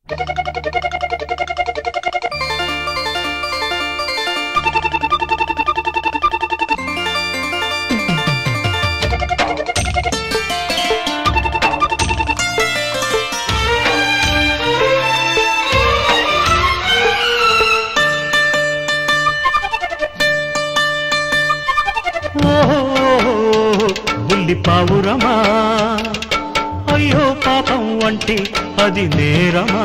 ఓహో బుల్లి పావురమా అయ్యో పాపం అంటే అది నేరమా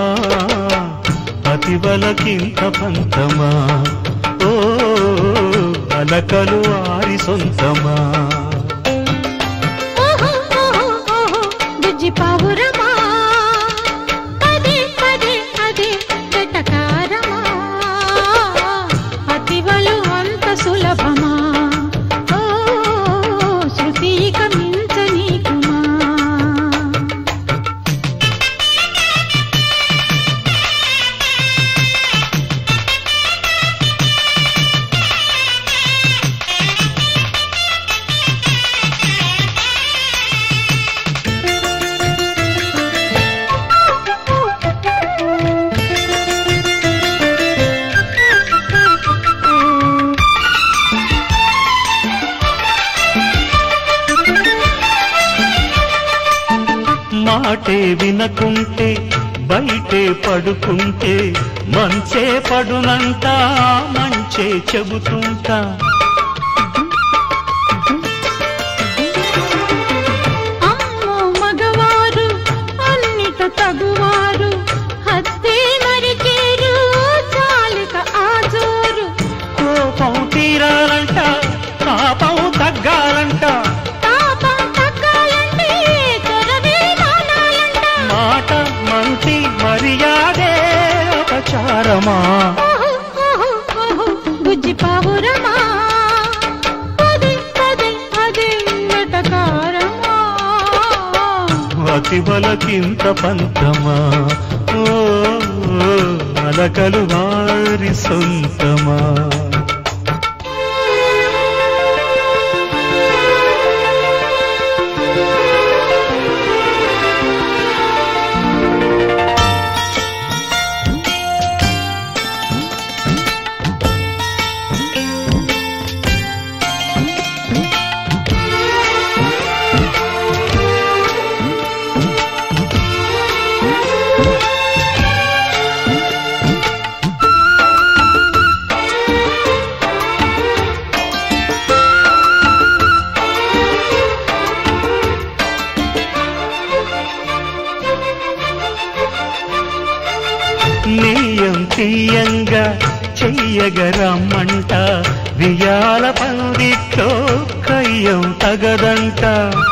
అతివలకింత పంతమా ఓ అలకలు ఆరి సొంతమా ఓహో ఓహో ఓహో బుజ్జి పావురమా పదే పదే అదే వెటకారమా అతివలు అంత సులభమా ఓ శృతి ఇక మించ నీకుమా మాటే వినకుంటే బయటే పడుకుంటే మంచే పడునంట మంచే చెబుతుంటా అమ్మో మగవారు అన్నిట తగువారు హత్తే మరిచేరు చాలిక ఆజోరు కోపం తీరాలంట పాపం తగ్గాలంట తాపం తగ్గాలంటే త్వరవే మానాలంట మాట మంచి మర్యాదే అపచారమా ఓహో ఓహో ఓహో బుజ్జి పావురమా పదే పదే అదే వెటకారమా అతివలకింత పంతమా ఓ అలకలు వారి సొంతమా నీయం తీయంగా చెయ్యగరమ్మంట వియాల పందిట్లో కయ్యం తగదంట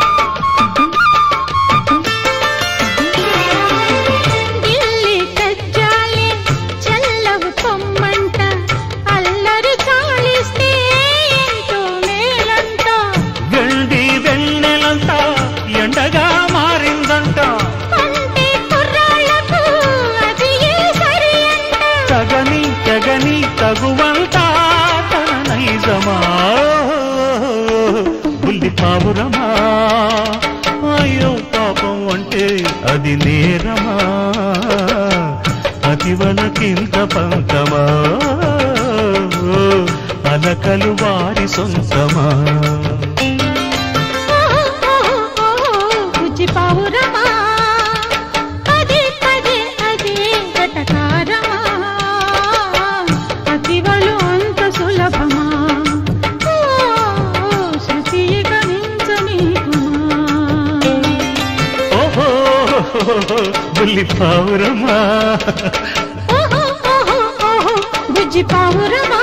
ఢిల్లీ కజ్జాలే చల్లవు పొమ్మంట అల్లరి చాలిస్తే ఎంతో మేలంట గండి వెన్నెలంట ఎండగా మారిందంట అంటే కుర్రాళ్ళకు అది ఏ సరి అంట తగని తెగని తగువంట తన నైజమా బుల్లి పావురమా అయ్యో పాపం అంటే అది నేరమా అతివలకింత పంతమా అలకలు వారి సొంతమా ఓహో ఓహో ఓహో బుజ్జి పావురమా పదే పదే అదే వెటకారమా అతివలు అంత సులభమా ఓ శృతి ఇక మించ నీకుమా ఓహో బుల్లి పావురమా ఓహో ఓహో ఓహో బుజ్జి పావురమా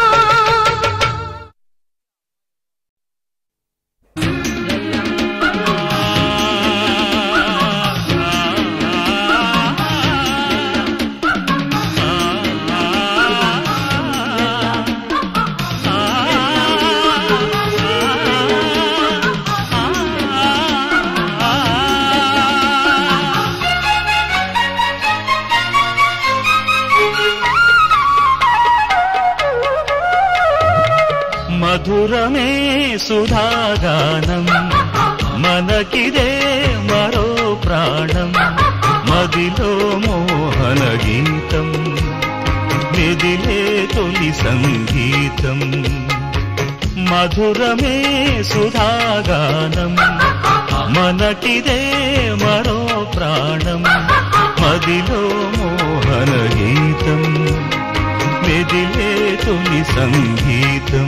మధురమే సుధాగానం మనకిదే మరో ప్రాణం మదిలో మో గీతం మెదిలే తొలి సంగీతం మధురమే సుధాగానం మనకిదే మరో ప్రాణం మదిలో మోహన గీతం మెదిలే తొలి సంగీతం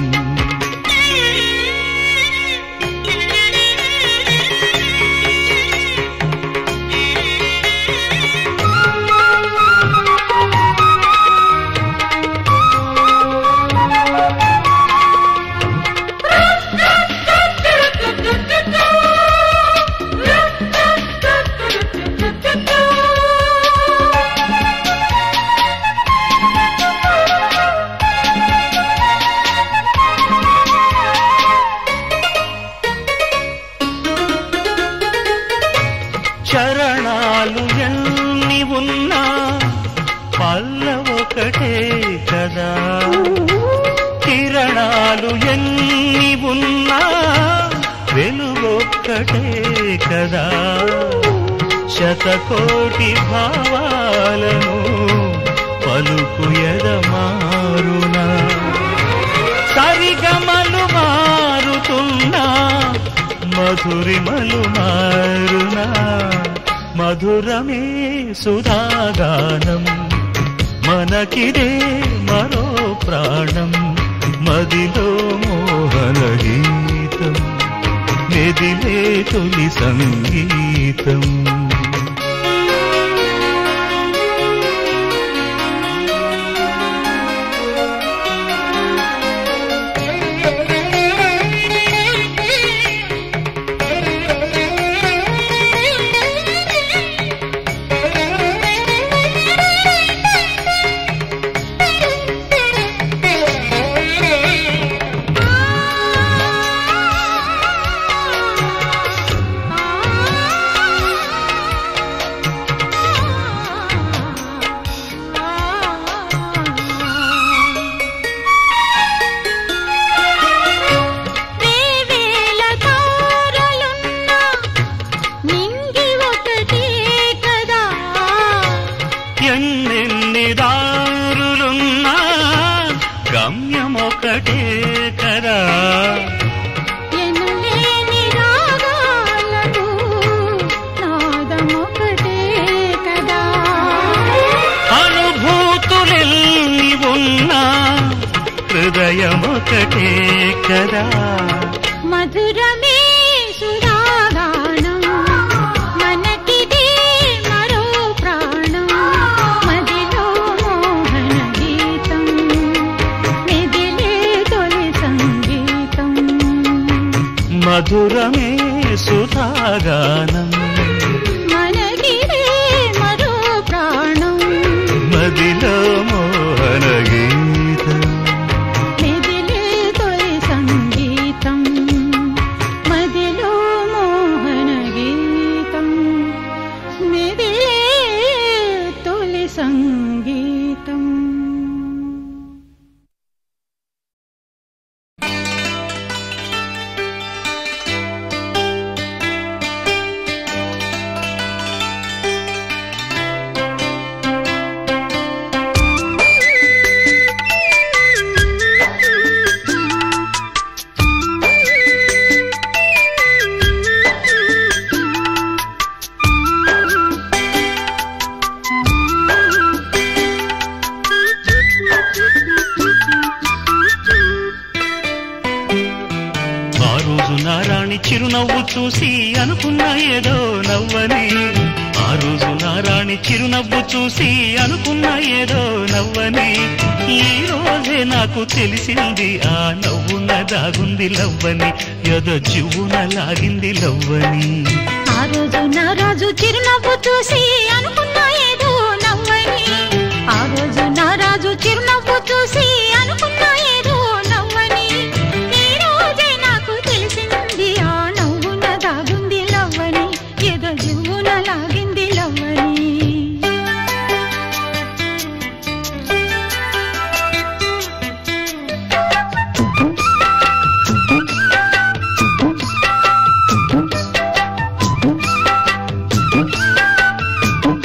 చరణాలు ఎన్ని ఉన్నా పల్లవొకటే కదా కిరణాలు ఎన్ని ఉన్నా వెలుగొక్కటే కదా శతకోటి భావాలను పలుకు ఎదమారునా సరిగమలు మారుతున్నా మధురిమలు మారునా మధురమే సుధాగానం మనకిదే మరో ప్రాణం మదిలో మోహన గీతం మెదిలే తొలి సంగీతం వేవేల తారలున్నా నింగి ఒకటే కదా ఎన్నెన్ని దారులున్నా గమ్యమొకటే కదా ఎనలేని రాగాలకు నాదమొకటే కదా అనుభూతులెల్లి ఉన్నా హృదయమొకటే కదా మధురమే సురాగానం మనకిదే మరో ప్రాణం మదిలో మోహన గీతం మెదిలే తొలి సంగీతం మధురమే సుధాగానం మనకిదే మరో ప్రాణం మదిలో మోహన గీతం మెదిలే తొలి సంగీతం మదిలో మోహన గీతం మెదిలే తొలి సంగీతం ఆ రోజు నారాణి చిరునవ్వు చూసి అనుకున్నా ఏదో నవ్వని ఆ రోజు నారాణి చిరునవ్వు చూసి అనుకున్నా ఏదో నవ్వని ఈ రోజే నాకు తెలిసింది ఆ నవ్వున దాగుంది లవ్వని ఎద జీవున లాగింది లవ్వని ఆ రోజు నా రాజు చిరునవ్వు చూసి అనుకున్నా ఏదో నవ్వని ఆ రోజు నా రాజు చిరునవ్వు చూసి అనుకున్నా ఏదో నవ్వని ఈ రోజే నాకు తెలిసింది ఆ నవ్వున దాగుంది లవ్వని ఏదో జివ్వున లాగింది లవ్వని ఆ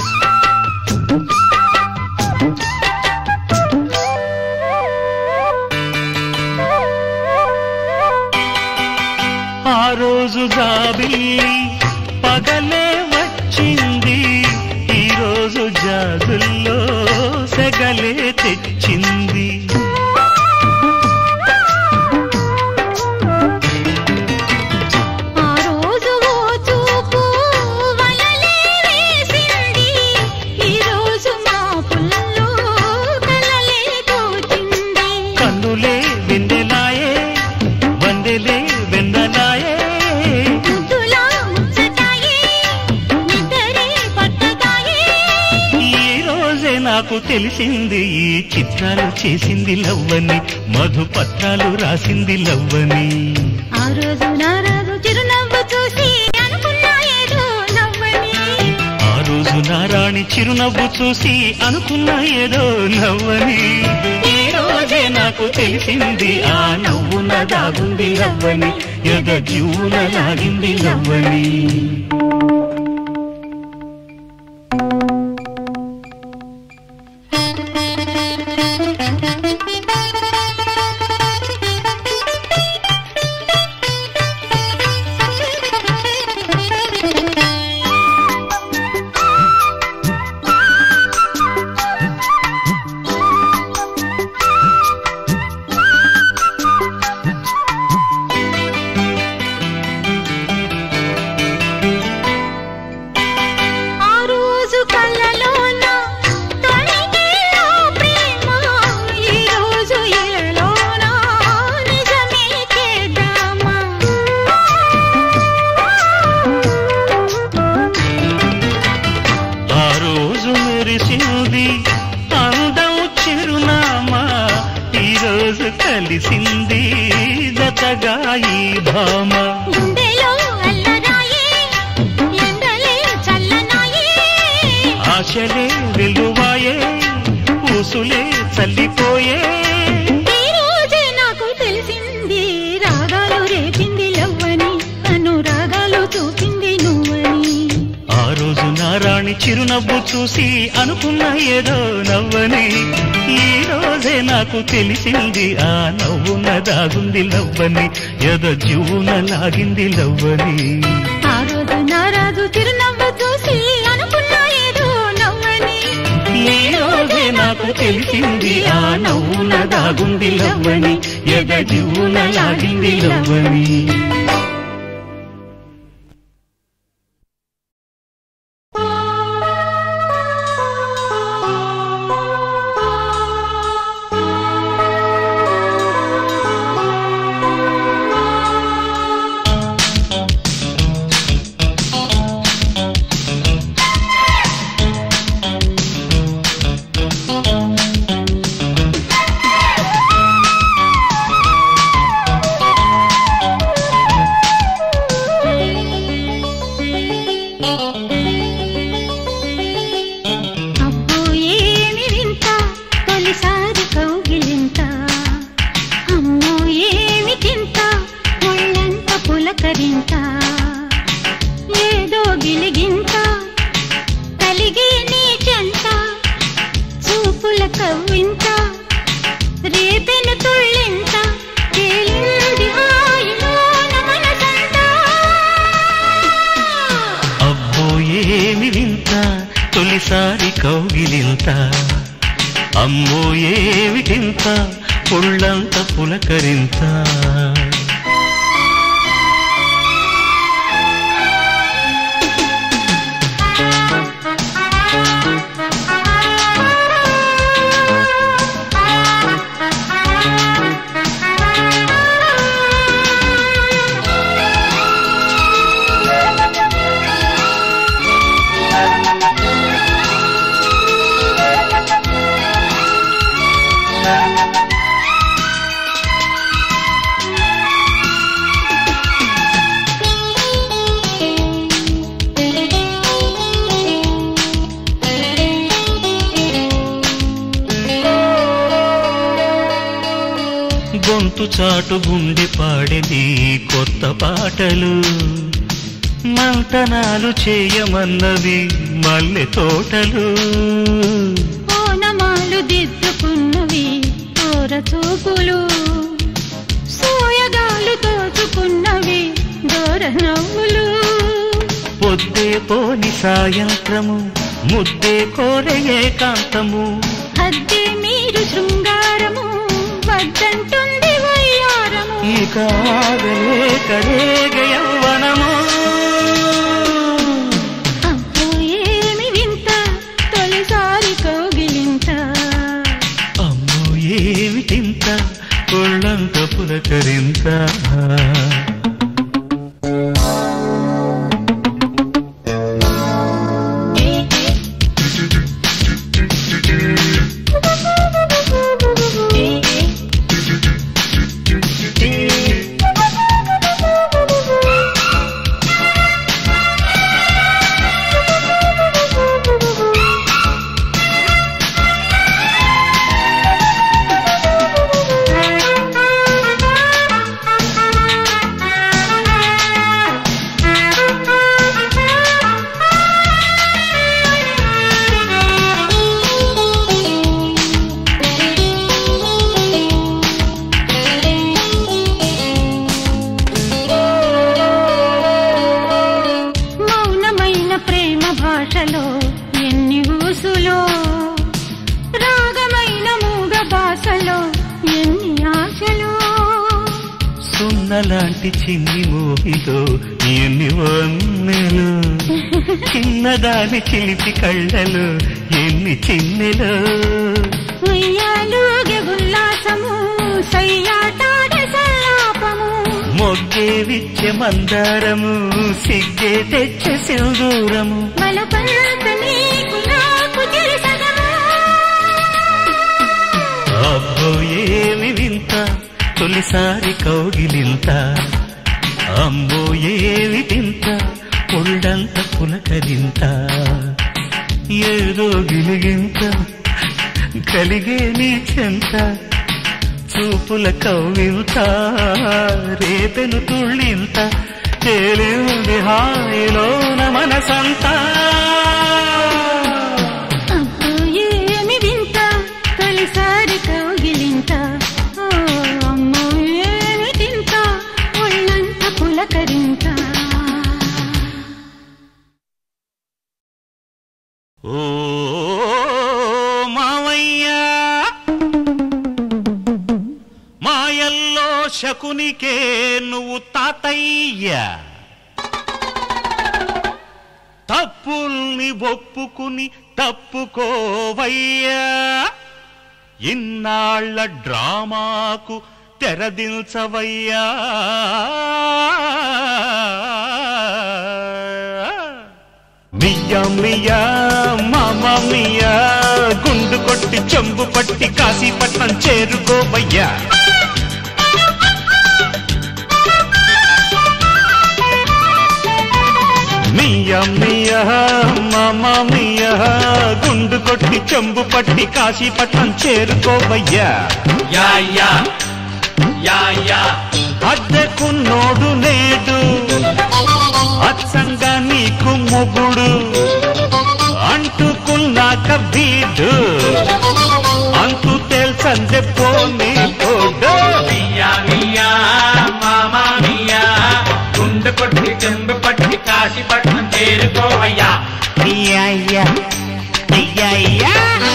నాకు తెలిసింది ఈ చిత్రాలు చేసింది లవ్వని మధుపత్రాలు రాసింది లవ్వని ఆ రోజు నా రాజు చిరునవ్వు చూసి అనుకున్నా ఏదో నవ్వని ఆ రోజు నారాణి చిరునవ్వు చూసి అనుకున్నా ఏదో నవ్వని ఈ రోజే నాకు తెలిసింది ఆ నవ్వున దాగుంది లవ్వని ఎద జీవున లాగింది లవ్వని ఆ రోజు కళ్ళలోన తొణికిలో ప్రేమ ఈ రోజు ఎలోన నిజమే చేద్దామా ఆ రోజు మెరిసింది అందం చిరునామా ఈ రోజు కలిసింది జతగా ఈ భామ గుండెలో అల్లరాయే ఎండలే చల్లనాయే ఆశలే వెలువాయే ఊసులే చల్లిపోయే ఈ రోజే నాకు తెలిసింది రాగాలు రేపింది లవ్వని అనురాగాలు చూపింది నువ్వని ఆ రోజు నారాణి చిరునవ్వు చూసి అనుకున్న ఏదో నవ్వని ఈ రోజే నాకు తెలిసింది ఆ నవ్వున దాగుంది లవ్వని ఏదో జీవున లాగింది లవ్వని ఆ రోజు నా రాజు చిరునవ్వు చూసి అనుకున్నా ఏదో నవ్వని ఈ రోజే నాకు తెలిసింది ఆ నవ్వున దాగుంది లవ్వని ఎద జీవున లాగింది లవ్వని అబ్బో ఏమి వింత తొలిసారి కౌగిలింత అమ్మో ఏమి తింత ఒళ్ళంత పులకరింత ఏదో గిలిగింత కలిగి నీ చెంత చూపుల కవ్వింత రేపెను తుళ్ళింత తేలింది హాయిలోన మనసంతా అబ్బో ఏమి వింత తొలిసారి కౌగిలింత అమ్మో ఏమిటింత పుళ్ళంత పులకరింత గొంతు చాటు గుండె పాడేది కొత్త పాటలు మంతనాలు చేయమన్నవి మల్లె తోటలు ఓనమాలు దిద్దుకున్నవి ఓర చూపులు సోయగాలు దోచుకున్నవి దూర నవ్వులు పొద్దే పోని సాయంత్రము ముద్దే కోరే ఏకాంతము అద్దె మీరు శృంగారము వద్దంటుంది వయ్యారము ఇక ఆగలేక రేగ యవ్వనము అబ్బో ఏమి వింత తొలిసారి కౌగిలింత అమ్మో ఏమిటింత ఒళ్ళంత పులకరింత ఏ నాలాంటి చిన్ని మోహితో ఎన్ని వన్నెలు చిన్నదాని చిలిపి కళ్ళలు ఎన్ని చిన్నెలు ఉయ్యాలుగే ఉల్లాసము సయ్యాటాడే సల్లాపము మొగ్గే విచ్చే మందారము సిగ్గే తెచ్చే సింధూరము బలపంత నీకు నాకు తెలుసగము అబ్బో ఏమి వింత తొలిసారి కౌగిలింత అమ్మో ఏమి వింత ఒళ్ళంత పులకరింత ఏదో గిలిగింత కలిగే నీ చెంత చూపుల కవ్వింత రేపెను తుళ్ళింత తేలింది హాయిలోన మనసంతా అబ్బో ఏమి వింత తొలిసారి కౌగిలింత ఓ అమ్మో ఏమి తింత ఒళ్ళంత పులకరింత ఓ మావయ్య మాయల్లో శకునికే నువ్వు తాతయ్య తప్పుల్ని ఒప్పుకుని తప్పుకోవయ్యా ఇన్నాళ్ళ డ్రామాకు తెరదిల్చవయ్యా మియ్యా మియ్యా మామ మియ్యా గుండు కొట్టి చెంబు పట్టి కాశీపట్నం చేరుకోవయ్యా మియ్యా మియ్యా మామ మియ్యా గుండు కొట్టి చెంబు పట్టి కాశీపట్నం చేరుకోవయ్యా యా యా యా యా అద్దెకున్నోడు నేడు అచ్చంగా నీకు మొగుడు అంటుకున్నాక వీడు అంతు తెలుసందే పోనీ తోడు మియా మియా మామా మియా గుండె కొట్టి చెంబు పట్టి కాశీపట్నం చేరుకోవయ్యా అయ్యయ్యా అయ్యయ్యా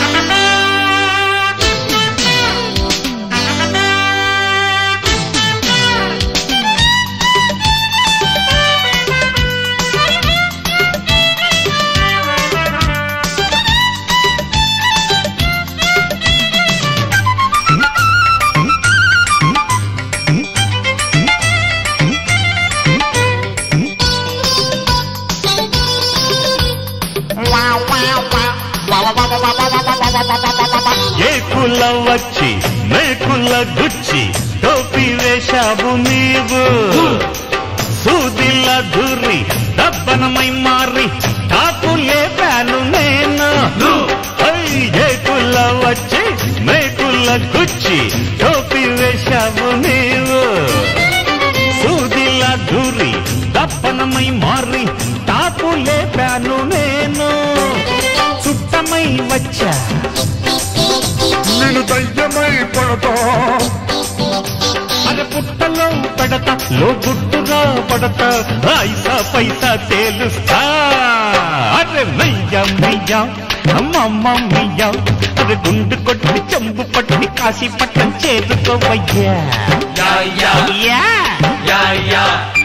ఏకుల వచ్చి మేకుల గుచ్చి టోపీ వేశావు నీవు సూదిల దూరి దబ్బనమై మారి టాపు లేపాను నేను హై, ఏకుల వచ్చి మేకుల గుచ్చి టోపీ వేశావు నీవు సూదిల దూరి దప్పనమై మారి టాపు లేపాను నేను చుట్టమై వచ్చా నేను దయ్యమై పడతా అరే పుట్టలో పడతా లో గుట్టుగా పడతా ఐసా పైసా తేలుస్తా అరే మెయ్య మెయ్య అమ్మమ్మ మెయ్య అరే గుండు కొట్టి చెంబు పట్టి కాశీ పట్టం చేరుకోవయ్యా యా యా యా యా యా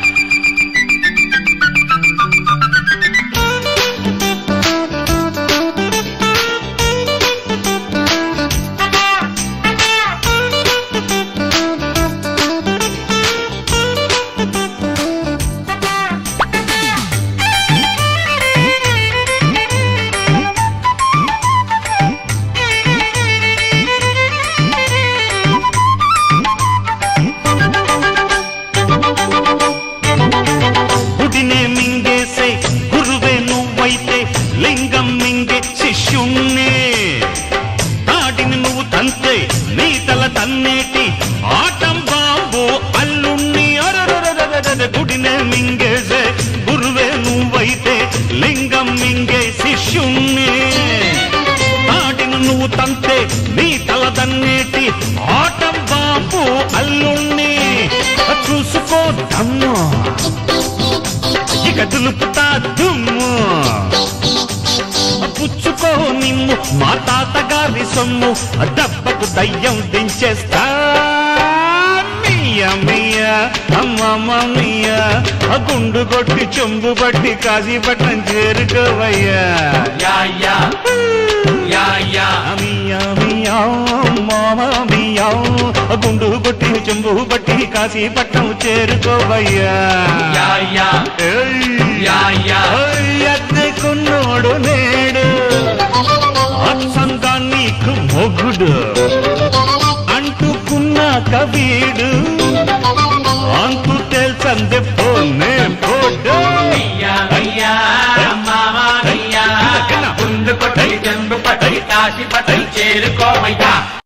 గుడినే మింగేసే గురువే నువ్వైతే లింగం మింగే శిష్యుణ్ణి తాడిని నువ్వు తంతే నీ తల తన్నేటి ఆటం బాబు అల్లుణ్ణి అరరరరరరర గుడినే మింగేసే గురువే నువ్వైతే లింగం మింగే శిష్యుణ్ణి తాడిని నువ్వు తంతే నీ తల తన్నేటి ఆటం బాబు అల్లుణ్ణి చూసుకో దమ్ము ఇక దులుపుతా దుమ్ము పుచ్చుకో నిమ్ము మా తాతగారి సొమ్ము దెబ్బకు దయ్యం దించేస్తా మియా మియా అమ్మమ్మ మియా ఆ గుండు కొట్టి చెంబు పట్టి కాశీపట్నం చేరుకోవయ్యా యా యా యా యా మియా మియా మామ మియా ఆ గుండు కొట్టి చెంబు పట్టి కాశీపట్నం చేరుకోవయ్యా యా యా ఏయ్. యా యా ఓయ్ అద్దెకున్నోడు నేడు అచ్చంగా నీకు మొగుడు అంటుకున్నాక వీడు అంతు తెలుసందే పోనే పోడు మియా మియా మామా మియా గుండు కొట్టి చెంబు పట్టి కాశీ పట్టి చేరుకోవయ్యా